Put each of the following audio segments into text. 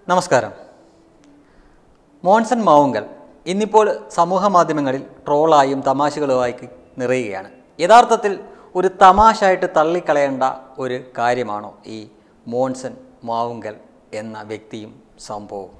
നമസ്കാരം മോൺസൺ മാവുങ്കൽ ഇന്നിപ്പോൾ സമൂഹ മാധ്യമങ്ങളിൽ ട്രോളായും തമാശകളുമായി നിറയുകയാണ് യഥാർത്ഥത്തിൽ ഒരു തമാശയായിട്ട് തള്ളിക്കളയേണ്ട ഒരു കാര്യമാണോ ഈ മോൺസൺ മാവുങ്കൽ എന്ന വ്യക്തിയും സംഭവവും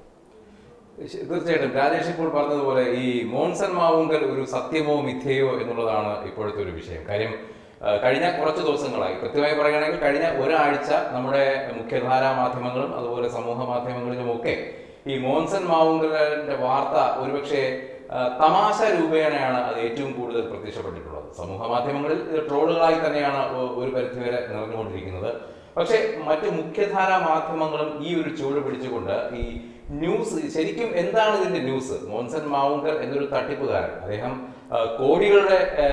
ശ- തീർച്ചയായിട്ടും രാജേഷ് ഇപ്പോൾ പറഞ്ഞതുപോലെ ഈ മോൺസൺ മാവുങ്കൽ ഒരു സത്യമോ മിഥ്യയോ എന്നുള്ളതാണ് ഇപ്പോഴത്തെ ഒരു വിഷയം കാര്യം ആ, കഴിഞ്ഞ കുറച്ച് ദിവസങ്ങളായി കൃത്യമായി പറയുകയാണെങ്കിൽ കഴിഞ്ഞ ഒരാഴ്ച നമ്മുടെ മുഖ്യധാരാ മാധ്യമങ്ങളും അതുപോലെ സമൂഹ മാധ്യമങ്ങളിലുമൊക്കെ ഈ മോൺസൺ മാവുങ്കലിന്റെ വാർത്ത ഒരുപക്ഷെ ആ, തമാശ രൂപേണയാണ് അത് ഏറ്റവും കൂടുതൽ പ്രത്യക്ഷപ്പെട്ടിട്ടുള്ളത് സമൂഹ മാധ്യമങ്ങളിൽ ഇത് ട്രോളുകളായി തന്നെയാണ് ഒ- ഒരു പരിധിവരെ നിറഞ്ഞുകൊണ്ടിരിക്കുന്നത് പക്ഷേ മറ്റ് മുഖ്യധാരാ മാധ്യമങ്ങളും ഈ ഒരു ചുവട് പിടിച്ചുകൊണ്ട് ഈ ന്യൂസ് ശരിക്കും എന്താണ് ഇതിന്റെ ന്യൂസ് മോൻസൺ മാവുങ്കൽ എന്നൊരു തട്ടിപ്പുകാരൻ അദ്ദേഹം ആ, കോടികളുടെ ആ,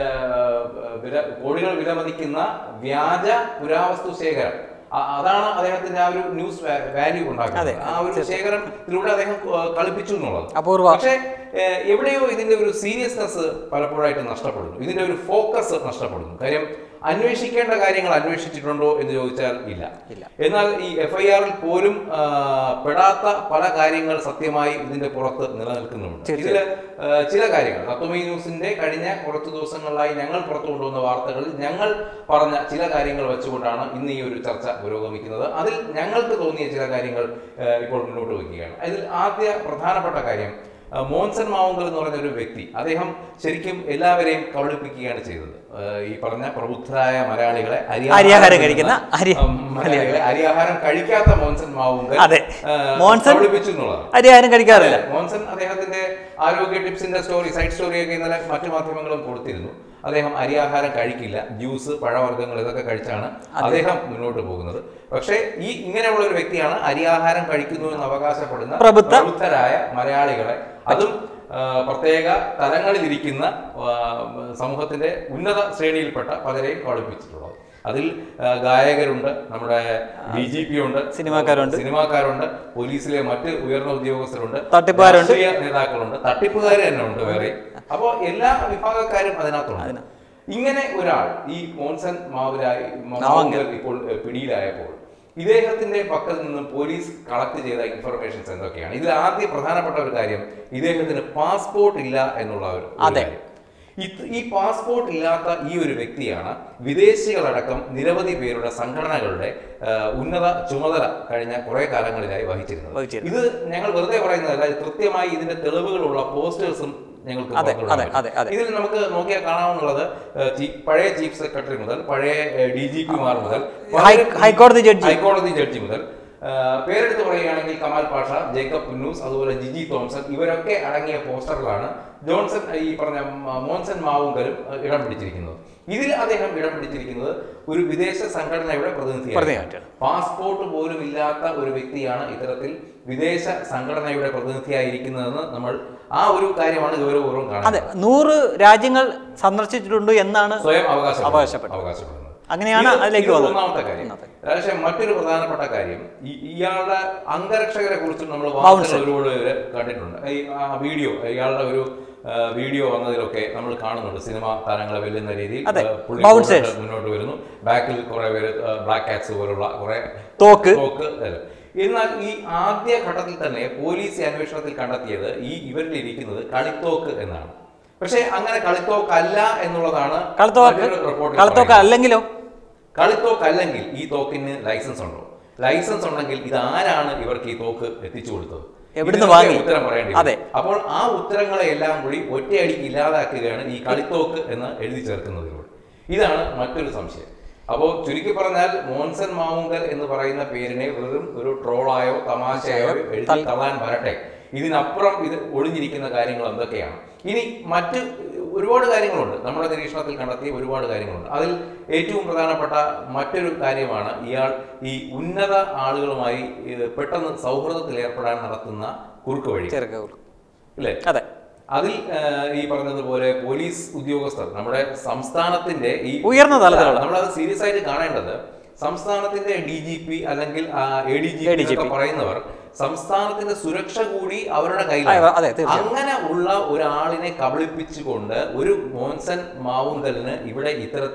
വില കോടികൾ വിലമതിക്കുന്ന വ്യാജ പുരാവസ്തു ശേഖരം ആ- അതാണ് അദ്ദേഹത്തിന്റെ ആ ഒരു ന്യൂസ് വാല്യൂ അതെ, ഉണ്ടാക്കുന്നത് ആ ഒരു ശേഖരത്തിലൂടെ അദ്ദേഹം ആ, കളിപ്പിച്ചു എന്നുള്ളത് അപൂർവ പക്ഷേ ഏഹ്, എവിടെയോ ഇതിന്റെ ഒരു സീരിയസ്നെസ് പലപ്പോഴായിട്ട് നഷ്ടപ്പെടുന്നു ഇതിന്റെ ഒരു ഫോക്കസ് നഷ്ടപ്പെടുന്നു കാര്യം അന്വേഷിക്കേണ്ട കാര്യങ്ങൾ അന്വേഷിച്ചിട്ടുണ്ടോ എന്ന് ചോദിച്ചാൽ ഇല്ല ഇല്ല. എന്നാൽ ഈ എഫ് ഐ ആറിൽ പോലും ആ, പെടാത്ത പല കാര്യങ്ങൾ സത്യമായി ഇതിന്റെ പുറത്ത് നിലനിൽക്കുന്നുണ്ട് ഇതില് ആ, ചില കാര്യങ്ങൾ തത്വമൈ ന്യൂസിന്റെ കഴിഞ്ഞ കുറച്ച് ദിവസങ്ങളിലായി ഞങ്ങൾ പുറത്തു കൊണ്ടുവന്ന വാർത്തകളിൽ ഞങ്ങൾ പറഞ്ഞ ചില കാര്യങ്ങൾ വെച്ചുകൊണ്ടാണ് ഇന്ന് ഈ ഒരു ചർച്ച പുരോഗമിക്കുന്നത് അതിൽ ഞങ്ങൾക്ക് തോന്നിയ ചില കാര്യങ്ങൾ ആ, ഇപ്പോൾ മുന്നോട്ട് വയ്ക്കുകയാണ് അതിൽ ആദ്യ പ്രധാനപ്പെട്ട കാര്യം ആ, മോൻസൺ മാവുങ്കൽ എന്ന് പറഞ്ഞ ഒരു വ്യക്തി അദ്ദേഹം ശരിക്കും എല്ലാവരെയും കബളിപ്പിക്കുകയാണ് ചെയ്തത് ആ, ഈ പറഞ്ഞ പ്രബുദ്ധരായ മലയാളികളെ അരിയാഹാരം കഴിക്കുന്ന അരി- ഉം, മലയാളികളെ അരിയാഹാരം കഴിക്കാത്ത മോൻസൺ മാവുങ്കൽ അതെ. ആ, മോൻസൺ കബളിപ്പിച്ചു എന്നുള്ളതാണ് അരി ആരും കഴിക്കാറില്ല അതെ, മോൻസൺ അദ്ദേഹത്തിന്റെ ആരോഗ്യ ടിപ്സിന്റെ സ്റ്റോറി സൈഡ് സ്റ്റോറിയൊക്കെ ഇന്നലെ മറ്റു മാധ്യമങ്ങളും കൊടുത്തിരുന്നു അദ്ദേഹം അരിയാഹാരം കഴിക്കില്ല ജ്യൂസ് പഴവർഗ്ഗങ്ങൾ ഇതൊക്കെ കഴിച്ചാണ് അദ്ദേഹം മുന്നോട്ട് പോകുന്നത് പക്ഷേ ഈ ഇങ്ങനെയുള്ള ഒരു വ്യക്തിയാണ് അരിയാഹാരം കഴിക്കുന്നു എന്ന് അവകാശപ്പെടുന്ന പ്രബുദ്ധ- പ്രബുദ്ധരായ മലയാളികളെ അതും ആ, പ്രത്യേക തലങ്ങളിലിരിക്കുന്ന ആ, സമൂഹത്തിന്റെ ഉന്നത ശ്രേണിയിൽപ്പെട്ട പലരെയും കളിപ്പിച്ചിട്ടുള്ളത് അതിൽ ആ, ഗായകരുണ്ട് നമ്മുടെ ഡി ജി പി ഉണ്ട് സിനിമാക്കാരുണ്ട്. സിനിമാക്കാരുണ്ട് പോലീസിലെ മറ്റ് ഉയർന്ന ഉദ്യോഗസ്ഥരുണ്ട് തട്ടിപ്പുകാരുണ്ട്. രാഷ്ട്രീയ നേതാക്കളുണ്ട് തട്ടിപ്പുകാർ തന്നെ ഉണ്ട് വേറെ അപ്പോ എല്ലാ വിഭാഗക്കാരും അതിനകത്തുണ്ട് ഇങ്ങനെ ഒരാൾ ഈ മോൻസൺ മാവുരായി മാവുങ്കൽ ഇപ്പോൾ എഹ്, പിടിയിലായപ്പോൾ ഇദ്ദേഹത്തിന്റെ പക്കൽ നിന്നും പോലീസ് കളക്ട് ചെയ്ത ഇൻഫർമേഷൻസ് എന്തൊക്കെയാണ് ഇതിൽ ആദ്യ പ്രധാനപ്പെട്ട ഒരു കാര്യം ഇദ്ദേഹത്തിന് പാസ്പോർട്ട് ഇല്ല എന്നുള്ള ഒരു ഒരു അതെ. കാര്യം. ഇത് ഈ പാസ്പോർട്ട് ഇല്ലാത്ത ഈ ഒരു വ്യക്തിയാണ് വിദേശികളടക്കം നിരവധി പേരുടെ സംഘടനകളുടെ ആ, ഉന്നത ചുമതല കഴിഞ്ഞ കുറെ കാലങ്ങളിലായി വഹിച്ചിരുന്നത് വഹിച്ചിരുന്നത്. ഇത് ഞങ്ങൾ വെറുതെ പറയുന്നതല്ല ഇത് കൃത്യമായി ഇതിന്റെ തെളിവുകളുള്ള പോസ്റ്റേഴ്സും ഞങ്ങൾക്ക് അതെ, പുറത്തുവിടാൻ അതെ, പറ്റും. അതെ, അതെ. ഇതിൽ നമുക്ക് നോക്കിയാൽ കാണാവുന്നത് ഏഹ്, ചീ- പഴയ ചീഫ് സെക്രട്ടറി മുതൽ പഴയ ഡി ജി പിമാർ മുതൽ ഹൈ- പലരും ഈ ഹൈക്കോടതി ജഡ്ജി. ഹൈക്കോടതി ജഡ്ജി മുതൽ ഏഹ്, പേരെടുത്ത് പറയുകയാണെങ്കിൽ കമാൽ പാഷ ജേക്കബ് പുന്നൂസ് അതുപോലെ ജിജി തോംസൺ ഇവരൊക്കെ അടങ്ങിയ പോസ്റ്ററിലാണ് ജോൺസൺ ഈ പറഞ്ഞ മ- മോൻസൺ മാവുങ്കലും ഏഹ്, ഇടം പിടിച്ചിരിക്കുന്നത് ഇതിൽ അദ്ദേഹം ഇടം പിടിച്ചിരിക്കുന്നത് ഒരു വിദേശ സംഘടനയുടെ പ്രതിനിധിയാണ് പ്രതിനിധിയായിട്ടാണ്. പാസ്പോർട്ട് പോലും ഇല്ലാത്ത ഒരു വ്യക്തിയാണ് ഇത്തരത്തിൽ വിദേശ സംഘടനയുടെ പ്രതിനിധിയായിരിക്കുന്നതെന്ന് നമ്മൾ ആ ഒരു കാര്യമാണ് ഗൗരവപൂർവ്വം കാണുന്നത് അതെ നൂറ് രാജ്യങ്ങൾ സന്ദർശിച്ചിട്ടുണ്ട് എന്നാണ് സ്വയം അവകാശം അവകാശപ്പെട്ടു. അവകാശപ്പെടുന്നത് അങ്ങനെയാണ് ഇത് അതിലേക്ക് ഇത് വന്നത്. ഒന്നാമത്തെ കാര്യം ഒന്നാമത്തെ. പക്ഷേ മറ്റൊരു പ്രധാനപ്പെട്ട കാര്യം ഈ ഇയാളുടെ അംഗരക്ഷകരെ കുറിച്ചും നമ്മൾ ബൗൺസൺ. വാർത്തകൾ ഒരുപാട് പേര് കണ്ടിട്ടുണ്ട് ഈ ആ വീഡിയോ ഇയാളുടെ ഒരു ആ, വീഡിയോ വന്നതിലൊക്കെ നമ്മൾ കാണുന്നുണ്ട് സിനിമ താരങ്ങളെ വെല്ലുന്ന രീതിയിൽ അതെ. ആ, പുള്ളി ബൗൺസേഴ്സ്. മുന്നോട്ട് മുന്നോട്ട് വരുന്നു ബാക്കിൽ കുറെ പേര് ബ്ലാക്ക് കാറ്റ്സ് പോലുള്ള കുറെ തോക്ക്. തോക്ക് അല്ല. എന്നാൽ ഈ ആദ്യ ഘട്ടത്തിൽ തന്നെ പോലീസ് അന്വേഷണത്തിൽ കണ്ടെത്തിയത് ഈ ഇവരിൽ ഇരിക്കുന്നത് കളിത്തോക്ക് എന്നാണ് പക്ഷേ അങ്ങനെ കളിത്തോക്കല്ല എന്നുള്ളതാണ് കളത്തോക്ക് മറ്റൊരു റിപ്പോർട്ടിൽ കളത്തോക്ക് പറയുന്നത്. അല്ലെങ്കിലോ കളിത്തോക്ക് അല്ലെങ്കിൽ ഈ തോക്കിന് ലൈസൻസ് ഉണ്ടോ ലൈസൻസ് ഉണ്ടെങ്കിൽ ഇത് ആരാണ് ഇവർക്ക് ഈ തോക്ക് എത്തിച്ചു കൊടുത്തത് എവിടുന്ന് ഇതിനൊക്കെ വാങ്ങി? ഉത്തരം പറയേണ്ടി അതെ. വരും. അപ്പോൾ ആ ഉത്തരങ്ങളെ എല്ലാം കൂടി ഒറ്റയടിക്ക് ഇല്ലാതാക്കുകയാണ് ഈ കളിത്തോക്ക് എന്ന് എഴുതി ചേർക്കുന്നതിലൂടെ ഇതാണ് മറ്റൊരു സംശയം അപ്പോൾ ചുരുക്കി പറഞ്ഞാൽ മോൻസൺ മാവുങ്കൽ എന്ന് പറയുന്ന പേരിനെ വെറും ഒരു ട്രോളായോ തമാശയോ എഴുതി തള്ളാൻ വരട്ടെ ഇതിനപ്പുറം ഇത് ഒളിഞ്ഞിരിക്കുന്ന കാര്യങ്ങൾ എന്തൊക്കെയാണ് ഇനി മറ്റ് ഒരുപാട് കാര്യങ്ങളുണ്ട് നമ്മുടെ നിരീക്ഷണത്തിൽ കണ്ടെത്തിയ ഒരുപാട് കാര്യങ്ങളുണ്ട് അതിൽ ഏറ്റവും പ്രധാനപ്പെട്ട മറ്റൊരു കാര്യമാണ് ഇയാൾ ഈ ഉന്നത ആളുകളുമായി ഏഹ്, പെട്ടെന്ന് സൗഹൃദത്തിൽ ഏർപ്പെടാൻ നടത്തുന്ന കുറുക്ക് വഴി ചെറുക്ക അല്ലേ അതെ അതിൽ ഏഹ്, ഈ പറഞ്ഞതുപോലെ പോലീസ് ഉദ്യോഗസ്ഥർ നമ്മുടെ സംസ്ഥാനത്തിന്റെ ഈ ഉയർന്ന തലത്തിലുള്ള. നമ്മളത് സീരിയസ് ആയിട്ട് കാണേണ്ടത് സംസ്ഥാനത്തിന്റെ ഡി ജി പി അല്ലെങ്കിൽ A D G ADGP. P പറയുന്നവർ സംസ്ഥാനത്തിന്റെ സുരക്ഷ കൂടി അവരുടെ ആ, കയ്യിലാണ് അതെ, തീർച്ചയായും. അങ്ങനെ ഉള്ള ഒരാളിനെ കബളിപ്പിച്ചുകൊണ്ട് ഒരു മോൻസൺ മാവുങ്കലിന് ഇവിടെ ഇത്തരത്തിൽ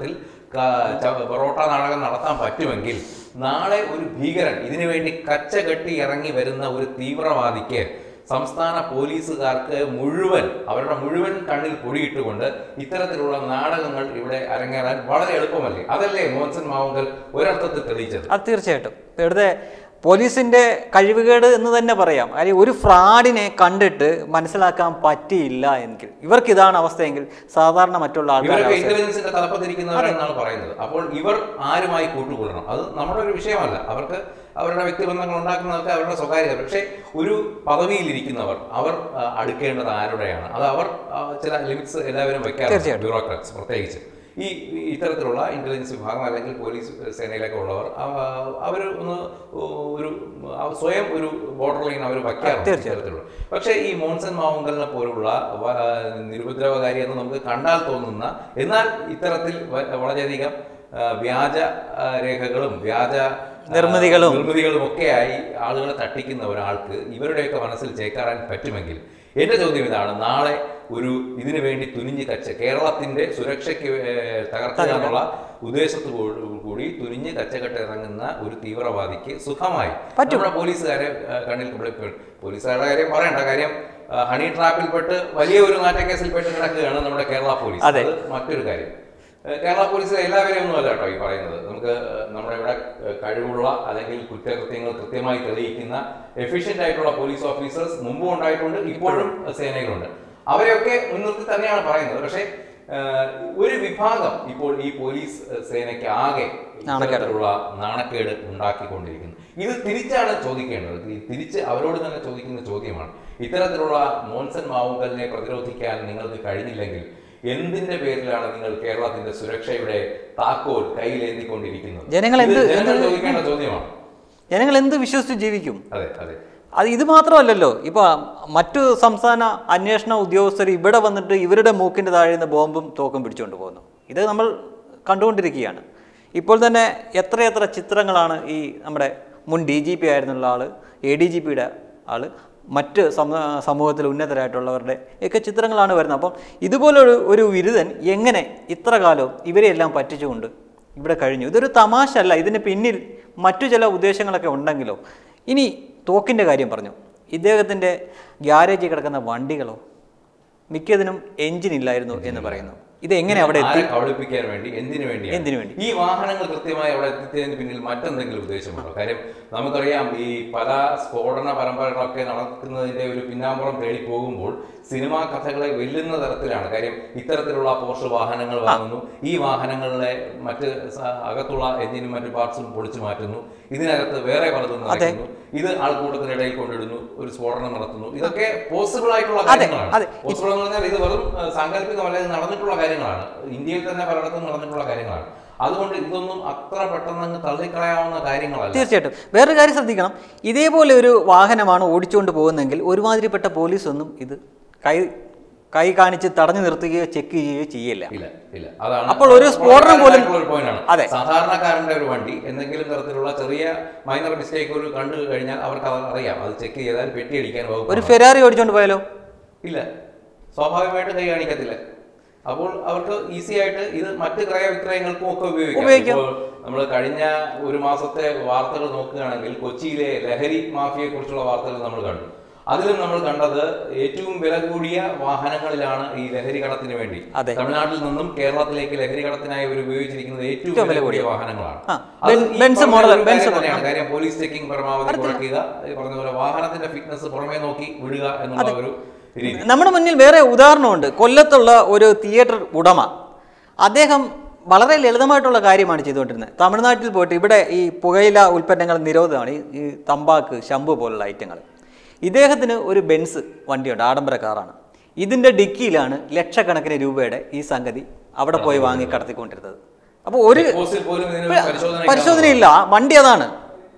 ക- ച- പൊറോട്ട നാടകം നടത്താൻ പറ്റുമെങ്കിൽ നാളെ ഒരു ഭീകരൻ ഇതിനു വേണ്ടി കച്ച കെട്ടി ഇറങ്ങി വരുന്ന ഒരു തീവ്രവാദിക്ക് സംസ്ഥാന പോലീസുകാർക്ക് മുഴുവൻ അവരുടെ മുഴുവൻ കണ്ണിൽ പൊടിയിട്ടുകൊണ്ട് ഇത്തരത്തിലുള്ള നാടകങ്ങൾ ഇവിടെ അരങ്ങേറാൻ വളരെ എളുപ്പമല്ലേ അതല്ലേ മോഹൻസൻ മാവുങ്കൽ ഒരർത്ഥത്തിൽ തെളിയിച്ചത് അത് തീർച്ചയായിട്ടും വെറുതെ പോലീസിന്റെ കഴിവുകേട് എന്ന് തന്നെ പറയാം കാര്യം ഒരു ഫ്രോഡിനെ കണ്ടിട്ട് മനസ്സിലാക്കാൻ പറ്റിയില്ല എങ്കിൽ ഇവർക്ക് ഇതാണ് അവസ്ഥയെങ്കിൽ സാധാരണ മറ്റുള്ള ആൾക്കാരുടെ ഇവരൊക്കെ അവസ്ഥ ഇന്റലിജൻസിന്റെ തലപ്പത്തിരിക്കുന്നവരെന്നാണ് പറയുന്നത് അപ്പോൾ ഇവർ ആരുമായി കൂട്ടുകൂടണം അത് നമ്മുടെ ഒരു വിഷയമല്ല അവർക്ക് അവരുടെ വ്യക്തിബന്ധങ്ങൾ ഉണ്ടാക്കുന്നതൊക്കെ അവരുടെ സ്വകാര്യത പക്ഷേ ഒരു പദവിയിലിരിക്കുന്നവർ അവർ ആ, അടുക്കേണ്ടത് ആരുടെയാണ് അത് അവർ ആ, ചില ലിമിറ്റ്സ് എല്ലാവരും വെക്കാറുണ്ട് തീർച്ചയായിട്ടും. ബ്യൂറോക്രാറ്റ്സ് പ്രത്യേകിച്ച് ഈ ഈ ഇത്തരത്തിലുള്ള ഇന്റലിജൻസ് വിഭാഗം അല്ലെങ്കിൽ പോലീസ് സേനയിലൊക്കെ ഉള്ളവർ അവർ ഒന്ന് ഒരു അവ സ്വയം ഒരു ബോർഡർ ലൈൻ അവർ വയ്ക്കാറുണ്ട് തീർച്ചയായും. ഇത്തരത്തിലുള്ള പക്ഷേ ഈ മോൺസൺ മാവുങ്കലിനെ പോലുള്ള വ- നിരുപദ്രവകാരി എന്ന് നമുക്ക് കണ്ടാൽ തോന്നുന്ന എന്നാൽ ഇത്തരത്തിൽ വ- വളരെയധികം ആ, വ്യാജ ആ, രേഖകളും വ്യാജ ആ, നിർമ്മിതികളും. നിർമ്മിതികളും ഒക്കെയായി ആളുകളെ തട്ടിക്കുന്ന ഒരാൾക്ക് ഇവരുടെയൊക്കെ മനസ്സിൽ ചേക്കാറാൻ പറ്റുമെങ്കിൽ എന്റെ ചോദ്യം ഇതാണ് നാളെ ഒരു ഇതിനു വേണ്ടി തുനിഞ്ഞ് കച്ച കേരളത്തിന്റെ സുരക്ഷയ്ക്ക് ഏർ, തകർക്കുക എന്നുള്ള ഉദ്ദേശത്തോടു കൂടി തുനിഞ്ഞ് കച്ചകെട്ട് ഇറങ്ങുന്ന ഒരു തീവ്രവാദിക്ക് സുഖമായി പറ്റും. നമ്മുടെ പോലീസുകാരെ ആ, കണ്ണിൽ ഇവിടെ പോലീസുകാരുടെ കാര്യം പറയണ്ട കാര്യം ആ, ഹണി ട്രാപ്പിൽപ്പെട്ട് വലിയ ഒരു നാറ്റക്കേസിൽപ്പെട്ട് കിടക്കുകയാണ് നമ്മുടെ കേരള പോലീസ് അതെ. അത് മറ്റൊരു കാര്യം ഏഹ് കേരള പോലീസ് എല്ലാവരെയും ഒന്നും അല്ല കേട്ടോ ഈ പറയുന്നത് നമുക്ക് ഏഹ് നമ്മുടെ ഇവിടെ ഏഹ് കഴിവുള്ള അല്ലെങ്കിൽ കുറ്റകൃത്യങ്ങൾ കൃത്യമായി തെളിയിക്കുന്ന എഫിഷ്യന്റ് ആയിട്ടുള്ള പോലീസ് ഓഫീസേഴ്സ് മുമ്പും ഉണ്ടായിട്ടുണ്ട് ഇപ്പോഴും സേനയിലുണ്ട് അവരെയൊക്കെ മുൻനിർത്തി തന്നെയാണ് പറയുന്നത് പക്ഷേ ഏഹ് ഒരു വിഭാഗം ഇപ്പോൾ ഈ പോലീസ് ഏഹ് സേനയ്ക്ക് ആകെ ഇത്തരത്തിലുള്ള നാണക്കേട് ഉണ്ടാക്കിക്കൊണ്ടിരിക്കുന്നു ഇത് തിരിച്ചാണ് ചോദിക്കേണ്ടത് ഈ തിരിച്ച് അവരോട് തന്നെ ചോദിക്കുന്ന ചോദ്യമാണ് ഇത്തരത്തിലുള്ള മോൻസൺ മാവുങ്കലിനെ പ്രതിരോധിക്കാൻ നിങ്ങൾക്ക് കഴിഞ്ഞില്ലെങ്കിൽ എന്തിന്റെ പേരിലാണ് നിങ്ങൾ കേരളത്തിന്റെ സുരക്ഷയുടെ താക്കോൽ കയ്യിലേന്തിക്കൊണ്ടിരിക്കുന്നത് ജനങ്ങൾ എന്ത്- ഇത് ജനങ്ങൾ എന്ത് ചോദിക്കേണ്ട ചോദ്യമാണ് ജനങ്ങൾ എന്ത് വിശ്വസിച്ച് ജീവിക്കും അതെ അതെ അത് ഇത് മാത്രമല്ലല്ലോ ഇപ്പൊ മറ്റു സംസ്ഥാന അന്വേഷണ ഉദ്യോഗസ്ഥർ ഇവിടെ വന്നിട്ട് ഇവരുടെ മൂക്കിന്റെ താഴെ നിന്ന് ബോംബും തോക്കും പിടിച്ചുകൊണ്ട് പോകുന്നു ഇത് നമ്മൾ കണ്ടുകൊണ്ടിരിക്കുകയാണ് ഇപ്പോൾ തന്നെ എത്രയെത്ര ചിത്രങ്ങളാണ് ഈ നമ്മുടെ മുൻ ഡി ജി പി ആയിരുന്നുള്ള ആള് എ ഡി ജി പിയുടെ ആള് മറ്റ് സമ സമൂഹത്തിൽ ഉന്നതരായിട്ടുള്ളവരുടെ ഒക്കെ ചിത്രങ്ങളാണ് വരുന്നത് അപ്പം ഇതുപോലൊരു ഒരു വിരുദ്ധൻ എങ്ങനെ ഇത്ര കാലവും ഇവരെയെല്ലാം പറ്റിച്ചുകൊണ്ട് ഇവിടെ കഴിഞ്ഞു ഇതൊരു തമാശ അല്ല ഇതിന് പിന്നിൽ മറ്റു ചില ഉദ്ദേശങ്ങളൊക്കെ ഉണ്ടെങ്കിലോ ഇനി തോക്കിൻ്റെ കാര്യം പറഞ്ഞു ഇദ്ദേഹത്തിൻ്റെ ഗ്യാരേജിൽ കിടക്കുന്ന വണ്ടികളോ മിക്കതിനും എഞ്ചിൻ ഇല്ലായിരുന്നു എന്ന് പറയുന്നു ഇത് എങ്ങനെ അവിടെ എത്തി ആരെ കബളിപ്പിക്കാൻ വേണ്ടി എന്തിനു വേണ്ടി എന്തിനു വേണ്ടി? ഈ വാഹനങ്ങൾ കൃത്യമായി അവിടെ എത്തിച്ചതിന് പിന്നിൽ മറ്റെന്തെങ്കിലും ഉദ്ദേശമുണ്ടോ കാര്യം നമുക്കറിയാം ഈ പല സ്ഫോടന പരമ്പരകളൊക്കെ നടക്കുന്നതിന്റെ ഒരു പിന്നാമ്പുറം തേടി പോകുമ്പോൾ സിനിമാ കഥകളെ വെല്ലുന്ന തരത്തിലാണ് കാര്യം ഇത്തരത്തിലുള്ള പോർഷ് വാഹനങ്ങൾ വാങ്ങുന്നു ഈ വാഹനങ്ങളിലെ മറ്റ് സ- അകത്തുള്ള എഞ്ചിനും മറ്റു പാർട്സും പൊളിച്ചു മാറ്റുന്നു ഇതിനകത്ത് വേറെ പലതും നടക്കുന്നു ഇത് ആൾക്കൂട്ടത്തിനിടയിൽ കൊണ്ടിടുന്നു ഒരു സ്ഫോടനം നടത്തുന്നു ഇതൊക്കെ പോസിബിൾ ആയിട്ടുള്ള അതെ, കാര്യങ്ങളാണ് അതെ. പോസിബിൾ എന്ന് പറഞ്ഞാൽ ഇത് വെറും ഏഹ്, സാങ്കല്പികമല്ല ഇത് നടന്നിട്ടുള്ള കാര്യങ്ങളാണ് ഇന്ത്യയിൽ തന്നെ പലയിടത്തും നടന്നിട്ടുള്ള കാര്യങ്ങളാണ് അതുകൊണ്ട് ഇതൊന്നും അത്ര പെട്ടെന്ന് അങ്ങ് തള്ളിക്കളയാവുന്ന കാര്യങ്ങളല്ല തീർച്ചയായിട്ടും വേറൊരു കാര്യം ശ്രദ്ധിക്കണം ഇതേപോലെ ഒരു വാഹനമാണ് ഓടിച്ചുകൊണ്ട് പോകുന്നതെങ്കിൽ ഒരുമാതിരിപ്പെട്ട പോലീസൊന്നും ഇത് കൈ കൈ കാണിച്ച് തടഞ്ഞു നിർത്തുകയോ ചെക്ക് ചെയ്യുകയോ ചെയ്യില്ല ഇല്ല ഇല്ല അതാണ് അപ്പോൾ ഒരു സ്ഫോടനം പോലും- വളരെ ഒരു point ആണ്. അതെ. സാധാരണക്കാരന്റെ ഒരു വണ്ടി എന്തെങ്കിലും തരത്തിലുള്ള ചെറിയ മൈനർ മിസ്റ്റേക്ക് ഒരു കണ്ടു കഴിഞ്ഞാൽ അവർക്ക് അത് അറിയാം അത് ചെക്ക് ചെയ്താൽ പെട്ടിയടിക്കാൻ വകുപ്പ് ഒരു ഫെരാറി ഓടിച്ചുകൊണ്ട് പോയാലോ ഇല്ല സ്വാഭാവികമായിട്ട് കൈ കാണിക്കത്തില്ല അപ്പോൾ അവർക്ക് ഈസി ആയിട്ട് ഇത് മറ്റ് ക്രയവിക്രയങ്ങൾക്കും ഒക്കെ ഉപയോഗിക്കാം ഉപയോഗിക്കാം. ഇപ്പോൾ നമ്മൾ കഴിഞ്ഞ ഒരു മാസത്തെ വാർത്തകൾ നോക്കുകയാണെങ്കിൽ കൊച്ചിയിലെ ലഹരി മാഫിയെ കുറിച്ചുള്ള വാർത്തകൾ നമ്മൾ കണ്ടു അതിലും നമ്മൾ കണ്ടത് ഏറ്റവും വില കൂടിയ വാഹനങ്ങളിലാണ് ഈ ലഹരി കടത്തിന് വേണ്ടി അതെ. തമിഴ്നാട്ടിൽ നിന്നും കേരളത്തിലേക്ക് ലഹരി കടത്തിനായി അവർ ഉപയോഗിച്ചിരിക്കുന്നത് ഏറ്റവും ഏറ്റവും വില വില കൂടിയ കൂടിയ. വാഹനങ്ങളാണ് ആ, അത് ബെൻ- ഈ ബെൻസ് പറഞ്ഞ മോഡൽ- ഒരു ബെൻസ് കാര്യം മോഡൽ. തന്നെയാണ്. കാര്യം പോലീസ് ചെക്കിംഗ് പരമാവധി കുറയ്ക്കുക ഈ പറഞ്ഞ പോലെ വാഹനത്തിന്റെ ഫിറ്റ്നസ് പുറമേ നോക്കി വിടുക എന്നുള്ള ഒരു രീതി നമ്മുടെ മുന്നിൽ വേറെ ഉദാഹരണമുണ്ട് കൊല്ലത്തുള്ള ഒരു തിയേറ്റർ ഉടമ അദ്ദേഹം വളരെ ലളിതമായിട്ടുള്ള കാര്യമാണ് ചെയ്തുകൊണ്ടിരുന്നത് തമിഴ്നാട്ടിൽ പോയിട്ട് ഇവിടെ ഈ പുകയില ഉൽപ്പന്നങ്ങൾ നിരോധനമാണ് ഈ- ഈ തമ്പാക്ക് ശംഭു പോലുള്ള ഐറ്റങ്ങൾ ഇദ്ദേഹത്തിന് ഒരു ബെൻസ് വണ്ടിയുണ്ട് ആഡംബര കാറാണ് ഇതിൻ്റെ ഡിക്കിയിലാണ് ലക്ഷക്കണക്കിന് രൂപയുടെ ഈ സംഗതി അവിടെ പോയി വാങ്ങി കടത്തിക്കൊണ്ടിരുന്നത് അപ്പോൾ ഒരു പോസ്റ്റിൽ പോലും ഇതിന് പരിശോധന പരിശോധനയില്ല ആ വണ്ടി അതാണ്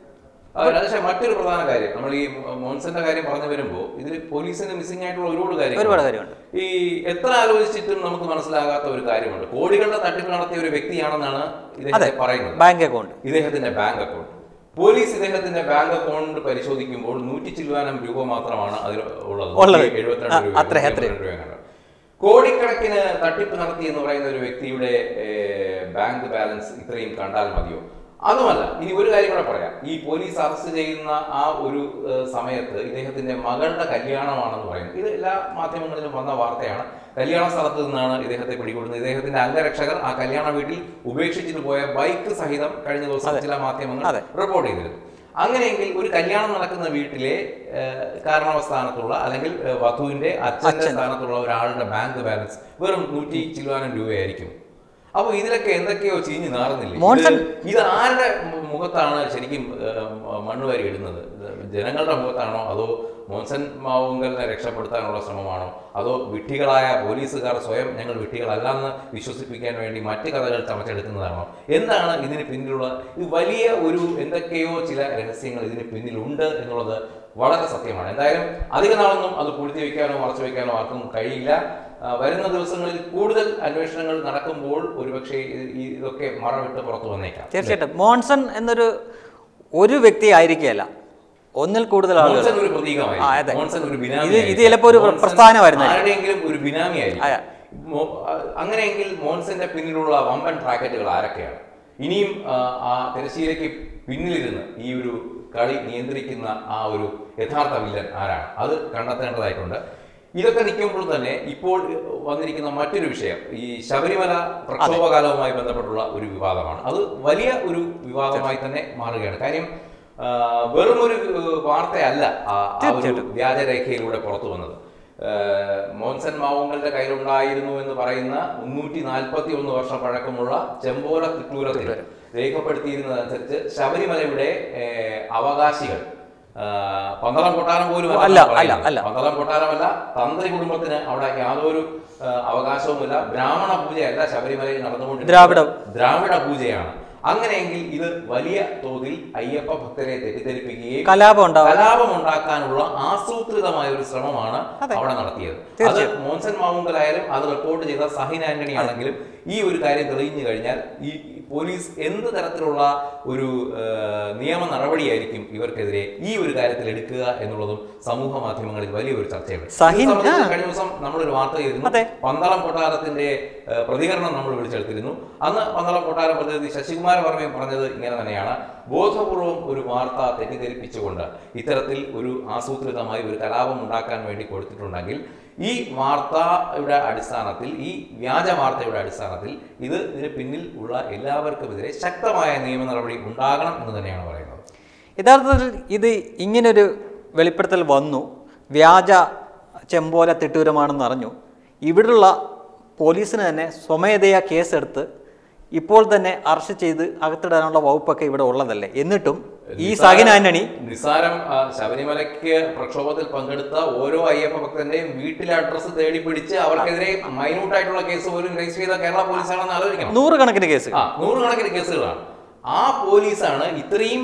ആ, രാജേഷേ, മറ്റൊരു പ്രധാന കാര്യം നമ്മൾ ഈ മോൻസന്റെ കാര്യം പറഞ്ഞു വരുമ്പോൾ ഇതിൽ പോലീസിന് മിസ്സിംഗ് ആയിട്ടുള്ള ഒരുപാട് കാര്യങ്ങൾ ഒരുപാട് കാര്യമുണ്ട് ഈ എത്ര ആലോചിച്ചിട്ടും നമുക്ക് മനസ്സിലാകാത്ത ഒരു കാര്യമുണ്ട് കോടികളുടെ തട്ടിപ്പ് നടത്തിയ ഒരു വ്യക്തിയാണെന്നാണ് ഇദ്ദേഹത്തെ പറയുന്നത് ബാങ്ക് അക്കൗണ്ട് ഇദ്ദേഹത്തിന്റെ ബാങ്ക് അക്കൗണ്ട് പോലീസ് ഇദ്ദേഹത്തിന്റെ ബാങ്ക് അക്കൗണ്ട് പരിശോധിക്കുമ്പോൾ നൂറ്റി ചില്ലുവാനം രൂപ മാത്രമാണ് അതിൽ ഉള്ളത് ഉള്ളത്. നൂറ്റി എഴുപത്തിരണ്ട് ആ, രൂപ, അത്രേ, നൂറ്റി അത്രേ. എൺപത്തിരണ്ട് രൂപ എങ്ങാണ്ട്. കോടിക്കണക്കിന് തട്ടിപ്പ് നടത്തി എന്ന് പറയുന്ന ഒരു വ്യക്തിയുടെ ഏർ, ബാങ്ക് ബാലൻസ് ഇത്രയും കണ്ടാൽ മതിയോ അതുമല്ല ഇനി ഒരു കാര്യം കൂടെ പറയാം ഈ പോലീസ് അറസ്റ്റ് ചെയ്യുന്ന ആ ഒരു ഏഹ്, സമയത്ത് ഇദ്ദേഹത്തിന്റെ മകളുടെ കല്യാണമാണെന്ന് പറയുന്നു ഇത് എല്ലാ മാധ്യമങ്ങളിലും വന്ന വാർത്തയാണ് കല്യാണ സ്ഥലത്ത് നിന്നാണ് ഇദ്ദേഹത്തെ പിടികൂടുന്നത് ഇദ്ദേഹത്തിന്റെ അംഗരക്ഷകർ ആ കല്യാണ വീട്ടിൽ ഉപേക്ഷിച്ചിട്ട് പോയ ബൈക്ക് സഹിതം കഴിഞ്ഞ ദിവസം ചില മാധ്യമങ്ങൾ അതെ. റിപ്പോർട്ട് ചെയ്തിരുന്നു അങ്ങനെയെങ്കിൽ ഒരു കല്യാണം നടക്കുന്ന വീട്ടിലെ ഏഹ്, കാരണവസ്ഥാനത്തുള്ള അല്ലെങ്കിൽ ഏഹ്, വധുവിന്റെ അച്ഛന്റെ സ്ഥാനത്തുള്ള ഒരാളുടെ ബാങ്ക് ബാലൻസ് വെറും നൂറ്റി ചില്ലുവാനും രൂപയായിരിക്കും അപ്പൊ ഇതിലൊക്കെ എന്തൊക്കെയോ ചീഞ്ഞു നാറുന്നില്ലേ മോൻസൺ- ഇത് ഇത് ആരുടെ മു- മുഖത്താണ് ശരിക്കും ഏഹ്, മണ്ണ് വാരി ഇടുന്നത് ഇത് ജനങ്ങളുടെ മുഖത്താണോ അതോ മോൻസൻ മാവുങ്കലിനെ രക്ഷപ്പെടുത്താനുള്ള ശ്രമമാണോ അതോ വിഡ്ഢികളായ പോലീസുകാർ സ്വയം ഞങ്ങൾ വിഡ്ഢികളല്ലെന്ന് വിശ്വസിപ്പിക്കാൻ വേണ്ടി മറ്റ് കഥകൾ ചമച്ചെടുക്കുന്നതാണോ എന്താണ് ഇതിന് പിന്നിലുള്ള ഇത് വലിയ ഒരു എന്തൊക്കെയോ ചില രഹസ്യങ്ങൾ ഇതിന് പിന്നിലുണ്ട് എന്നുള്ളത് വളരെ സത്യമാണ് എന്തായാലും അധിക നാളൊന്നും അത് പൂഴ്ത്തി വയ്ക്കാനോ മറച്ചു വയ്ക്കാനോ ആർക്കും കഴിയില്ല ആ, വരുന്ന ദിവസങ്ങളിൽ കൂടുതൽ അന്വേഷണങ്ങൾ നടക്കുമ്പോൾ ഒരുപക്ഷെ ഇത്- ഈ ഇതൊക്കെ മറവിട്ട് പുറത്തു വന്നേക്കാം തീർച്ചയായിട്ടും മോൺസൺ എന്നൊരു ഒരു വ്യക്തി ആയിരിക്കുകയല്ല ഒന്നിൽ കൂടുതൽ ആളുകൾ മോൺസൺ ഒരു ആ, അതെ. പ്രതീകമായിരിക്കും മോൺസൺ ഒരു ബിനാമി ഇത് ഇത് ചിലപ്പോൾ ഒരു പ്രസ്ഥാനമായിരുന്നു. ആരുടെയെങ്കിലും ഒരു ബിനാമി അതെ. ആയിരിക്കും മോ- ആ, അങ്ങനെയെങ്കിൽ മോൺസന്റെ പിന്നിലുള്ള വമ്പൻ റാക്കറ്റുകൾ ആരൊക്കെയാണ് ഇനിയും ആ, ആ തിരശ്ശീലയ്ക്ക് പിന്നിലിരുന്ന് ഈ ഒരു കളി നിയന്ത്രിക്കുന്ന ആ ഒരു യഥാർത്ഥ വില്ലൻ ആരാണ് അത് കണ്ടെത്തേണ്ടതായിട്ടുണ്ട് ഇതൊക്കെ നിൽക്കുമ്പോൾ തന്നെ ഇപ്പോൾ വന്നിരിക്കുന്ന മറ്റൊരു വിഷയം ഈ ശബരിമല പ്രക്ഷോഭകാലവുമായി ബന്ധപ്പെട്ടുള്ള ഒരു വിവാദമാണ് അത് വലിയ ഒരു വിവാദമായി തന്നെ മാറുകയാണ് കാര്യം ആ, വെറും ഒരു ഏഹ്, വാർത്തയല്ല ആ ആ ഒരു വ്യാജരേഖയിലൂടെ പുറത്തു വന്നത് ഏഹ്, മോൻസൻ മാവുങ്ങളുടെ കയ്യിലുണ്ടായിരുന്നു എന്ന് പറയുന്ന മുന്നൂറ്റി നാൽപ്പത്തി ഒന്ന് വർഷം പഴക്കമുള്ള ചെമ്പോല തിട്ടൂരത്തിൽ രേഖപ്പെടുത്തിയിരുന്നതനുസരിച്ച് ശബരിമലയുടെ ഏഹ്, അവകാശികൾ ആഹ്, പന്തളം കൊട്ടാരം പോലും അല്ല, എന്നാണ് അല്ല, പറയുന്നത്. അല്ല. പന്തളം കൊട്ടാരമല്ല തന്ത്രി കുടുംബത്തിന് അവിടെ യാതൊരു ആഹ്, അവകാശവുമില്ല ബ്രാഹ്മണ പൂജയല്ല ശബരിമലയിൽ നടന്നുകൊണ്ടിരുന്നത് ദ്രാവിഡ. ദ്രാവിഡ പൂജയാണ് അങ്ങനെയെങ്കിൽ ഇത് വലിയ തോതിൽ അയ്യപ്പ ഭക്തരെ തെറ്റിദ്ധരിപ്പിക്കുകയും കലാപം ഉണ്ടാവും കലാപം ഉണ്ടാക്കാനുള്ള ആസൂത്രിതമായ ഒരു ശ്രമമാണ് അവിടെ നടത്തിയത് അത് മോൻസൻ മാവുങ്കലായാലും അത് റിപ്പോർട്ട് ചെയ്ത സഹിൻ ആന്റണി ആണെങ്കിലും ഈ ഒരു കാര്യം തെളിഞ്ഞു കഴിഞ്ഞാൽ ഈ ഈ പോലീസ് എന്ത് തരത്തിലുള്ള ഒരു ഏഹ്, നിയമ നടപടിയായിരിക്കും ഇവർക്കെതിരെ ഈ ഒരു കാര്യത്തിൽ എടുക്കുക എന്നുള്ളതും സമൂഹ മാധ്യമങ്ങളിൽ വലിയൊരു ചർച്ചയുണ്ട് സഹിൻ- ഇത് സംബന്ധിച്ച് ആ. കഴിഞ്ഞ ദിവസം നമ്മളൊരു വാർത്ത ചെയ്തിരുന്നു അതെ. പന്തളം കൊട്ടാരത്തിന്റെ ഏഹ്, പ്രതികരണം നമ്മൾ വിളിച്ചെടുത്തിരുന്നു അന്ന് പന്തളം കൊട്ടാരം പ്രതിനിധി ശശികുമാര വർമ്മയും പറഞ്ഞത് ഇങ്ങനെ തന്നെയാണ് ബോധപൂർവം ഒരു വാർത്ത തെറ്റിദ്ധരിപ്പിച്ചുകൊണ്ട് ഇത്തരത്തിൽ ഒരു ആസൂത്രിതമായി ഒരു കലാപം ഉണ്ടാക്കാൻ വേണ്ടി കൊടുത്തിട്ടുണ്ടെങ്കിൽ ഈ വാർത്തയുടെ അടിസ്ഥാനത്തിൽ ഈ വ്യാജ വാർത്തയുടെ അടിസ്ഥാനത്തിൽ ഇത് ഇതിന് പിന്നിൽ ഉള്ള എല്ലാവർക്കുമെതിരെ ശക്തമായ നിയമ നടപടി ഉണ്ടാകണം എന്ന് തന്നെയാണ് പറയുന്നത് യഥാർത്ഥത്തിൽ ഇത് ഇങ്ങനൊരു വെളിപ്പെടുത്തൽ വന്നു വ്യാജ ചെമ്പോല തിട്ടൂരമാണെന്ന് അറിഞ്ഞു ഇവിടുള്ള പോലീസിന് തന്നെ സ്വമേധയാ കേസെടുത്ത് ഇപ്പോൾ തന്നെ അറസ്റ്റ് ചെയ്ത് അകത്തിടാനുള്ള വകുപ്പൊക്കെ ഇവിടെ ഉള്ളതല്ലേ എന്നിട്ടും ഈ സഹിൻ ആന്റണി നിസാരം ആ, ശബരിമലയ്ക്ക് പ്രക്ഷോഭത്തിൽ പങ്കെടുത്ത ഓരോ അയ്യപ്പ ഭക്തന്റെയും വീട്ടിലെ അഡ്രസ്സ് തേടി പിടിച്ച് അവർക്കെതിരെ മൈന്യൂട്ട് ആയിട്ടുള്ള കേസ് പോലും രജിസ്റ്റർ ചെയ്ത കേരള പോലീസാണെന്ന് ആലോചിക്കണം നൂറുകണക്കിന് കേസ് ആ നൂറുകണക്കിന് കേസുകളാണ് ആ പോലീസാണ് ഇത്രയും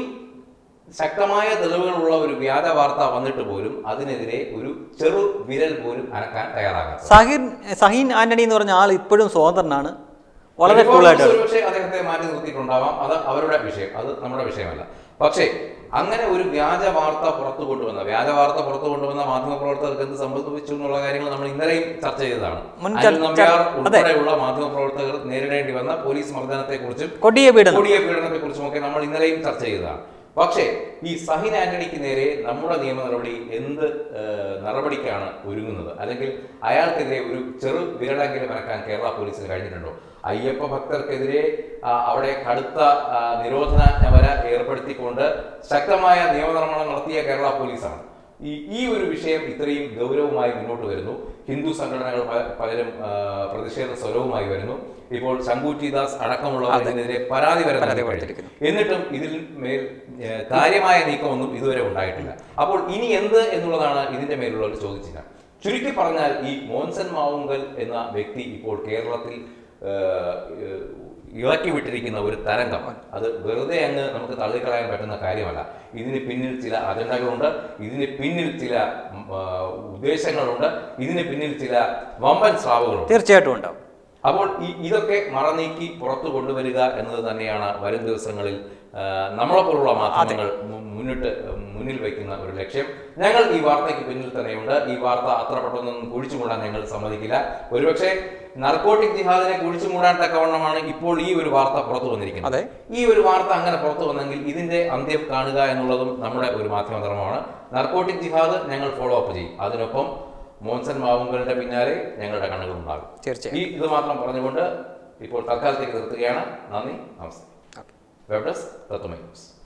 ശക്തമായ തെളിവുകളുള്ള ഒരു വ്യാജ വാർത്ത വന്നിട്ട് പോലും അതിനെതിരെ ഒരു ചെറു വിരൽ പോലും അനക്കാൻ തയ്യാറാകാത്തത് സഹിൻ സഹീൻ ആന്റണി എന്ന് പറഞ്ഞ ആൾ ഇപ്പോഴും സ്വതന്ത്രനാണ് വളരെ കൂളായിട്ട് ഒരുപക്ഷെ അദ്ദേഹത്തെ മാറ്റി നിർത്തിയിട്ടുണ്ടാവാം അത് അവരുടെ വിഷയം അത് നമ്മുടെ വിഷയമല്ല പക്ഷേ അങ്ങനെ ഒരു വ്യാജ വാർത്ത പുറത്തു കൊണ്ടുവന്ന വ്യാജ വാർത്ത പുറത്തു കൊണ്ടുവന്ന മാധ്യമപ്രവർത്തകർക്ക് എന്ത് സംഭവിച്ചു എന്നുള്ള കാര്യങ്ങൾ നമ്മൾ ഇന്നലെയും ചർച്ച ചെയ്തതാണ് മുൻ അനിൽ ചർച്ച- നമ്പ്യാർ അതെ. ഉൾപ്പെടെയുള്ള മാധ്യമപ്രവർത്തകർ നേരിടേണ്ടി വന്ന പോലീസ് മർദ്ദനത്തെ കുറിച്ചും കൊടിയ പീഡനം കൊടിയ പീഡനത്തെ കുറിച്ചുമൊക്കെ നമ്മൾ ഇന്നലെയും ചർച്ച ചെയ്തതാണ് പക്ഷേ ഈ സഹിൻ ആന്റണിക്ക് നേരെ നമ്മുടെ നിയമ നടപടി എന്ത് ഏഹ്, നടപടിക്കാണ് ഒരുങ്ങുന്നത് അല്ലെങ്കിൽ അയാൾക്കെതിരെ ഒരു ചെറു വിരലെങ്കിലും അനക്കാൻ കേരള പോലീസിന് കഴിഞ്ഞിട്ടുണ്ടോ അയ്യപ്പ ഭക്തർക്കെതിരെ ആ, അവിടെ കടുത്ത ആ, നിരോധന വര ഏർപ്പെടുത്തിക്കൊണ്ട് ശക്തമായ നിയമനിർമ്മാണം നടത്തിയ കേരള പോലീസാണ് ഈ ഈ ഒരു വിഷയം ഇത്രയും ഗൗരവമായി മുന്നോട്ട് വരുന്നു ഹിന്ദു സംഘടനകൾ പ- പലരും ആ, പ്രതിഷേധ സ്വരവുമായി വരുന്നു ഇപ്പോൾ ശങ്കൂറ്റി ദാസ് അടക്കമുള്ളവർ ഇതിനെതിരെ പരാതി വരെ നൽകി കഴിഞ്ഞു. എന്നിട്ടും ഇതിൽ മേൽ ഏ, കാര്യമായ നീക്കമൊന്നും ഇതുവരെ ഉണ്ടായിട്ടില്ല അപ്പോൾ ഇനി എന്ത് എന്നുള്ളതാണ് ഇതിന്റെ മേലുള്ള ഒരു ചോദിച്ചില്ല ചുരുക്കി പറഞ്ഞാൽ ഈ മോൻസൻ മാവുങ്കൽ എന്ന വ്യക്തി ഇപ്പോൾ കേരളത്തിൽ ഏ, ഏ, ഇളക്കി വിട്ടിരിക്കുന്ന ഒരു തരംഗം അത് വെറുതെ അങ്ങ് നമുക്ക് തള്ളിക്കളയാൻ പറ്റുന്ന കാര്യമല്ല ഇതിന് പിന്നിൽ ചില അജണ്ടകളുണ്ട് ഇതിന് പിന്നിൽ ചില ഉം, ആ, ഉദ്ദേശങ്ങളുണ്ട് ഇതിന് പിന്നിൽ ചില വമ്പൻ സ്രാവുകളുണ്ട് തീർച്ചയായിട്ടും ഉണ്ടാവും അപ്പോൾ ഈ ഇതൊക്കെ മറനീക്കി പുറത്തു കൊണ്ടുവരിക എന്നത് തന്നെയാണ് വരും ദിവസങ്ങളിൽ ആ, നമ്മളെപ്പോലുള്ള മാധ്യമങ്ങൾ മു- മുന്നിട്ട് മുന്നിൽ വയ്ക്കുന്ന ഒരു ലക്ഷ്യം ഞങ്ങൾ ഈ വാർത്തയ്ക്ക് പിന്നിൽ തന്നെയുണ്ട് ഈ വാർത്ത അത്ര പെട്ടെന്നൊന്നും കുഴിച്ചു മൂടാൻ ഞങ്ങൾ സമ്മതിക്കില്ല ഒരുപക്ഷെ നർക്കോട്ടിക് ജിഹാദിനെ കുഴിച്ചു മൂടാൻ തക്കവണ്ണമാണ് ഇപ്പോൾ ഈ ഒരു വാർത്ത പുറത്തു വന്നിരിക്കുന്നത് അതെ. ഈ ഒരു വാർത്ത അങ്ങനെ പുറത്തു വന്നെങ്കിൽ ഇതിന്റെ അന്ത്യം കാണുക എന്നുള്ളതും നമ്മുടെ ഒരു മാധ്യമധർമ്മമാണ് നർക്കോട്ടിക് ജിഹാദ് ഞങ്ങൾ ഫോളോ അപ്പ് ചെയ്യും അതിനൊപ്പം മോൻസൺ മാവുങ്കലിന്റെ പിന്നാലെ ഞങ്ങളുടെ കണ്ണുകൾ ഉണ്ടാകും തീർച്ചയായും ഈ ഇത് മാത്രം പറഞ്ഞുകൊണ്ട് ഇപ്പോൾ തൽക്കാലത്തേക്ക് നിർത്തുകയാണ് നന്ദി നമസ്തേ okay web desk Tatwamayi news